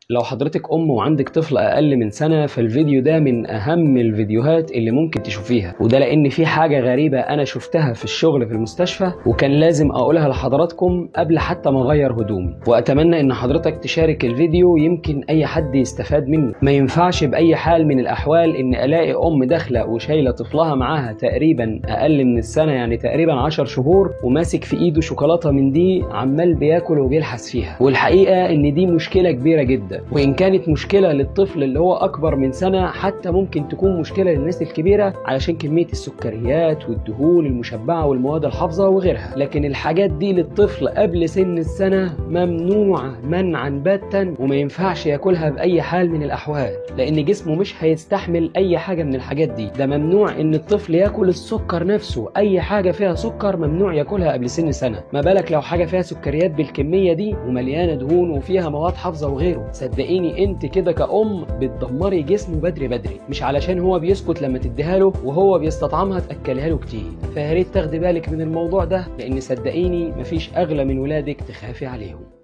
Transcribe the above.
لو حضرتك ام وعندك طفل اقل من سنه فالفيديو ده من اهم الفيديوهات اللي ممكن تشوفيها وده لان في حاجه غريبه انا شفتها في الشغل في المستشفى وكان لازم اقولها لحضراتكم قبل حتى ما اغير هدومي واتمنى ان حضرتك تشارك الفيديو يمكن اي حد يستفاد منه ما ينفعش باي حال من الاحوال ان الاقي ام داخله وشايله طفلها معاها تقريبا اقل من السنه يعني تقريبا 10 شهور وماسك في ايده شوكولاته من دي عمال بياكل وبيلحس فيها والحقيقه ان دي مشكله كبيره جدا وان كانت مشكله للطفل اللي هو اكبر من سنه حتى ممكن تكون مشكله للناس الكبيره علشان كميه السكريات والدهون المشبعه والمواد الحافظه وغيرها لكن الحاجات دي للطفل قبل سن السنه ممنوعه منعا باتا وما ينفعش ياكلها باي حال من الاحوال لان جسمه مش هيستحمل اي حاجه من الحاجات دي ده ممنوع ان الطفل ياكل السكر نفسه اي حاجه فيها سكر ممنوع ياكلها قبل سن سنه ما بالك لو حاجه فيها سكريات بالكميه دي ومليانه دهون وفيها مواد حافظه وغيره صدقيني انت كده كأم بتدمري جسمه بدري بدري مش علشان هو بيسكت لما تديها له وهو بيستطعمها تاكلها له كتير فيا ريت تاخدي بالك من الموضوع ده لان صدقيني مفيش اغلى من ولادك تخافي عليهم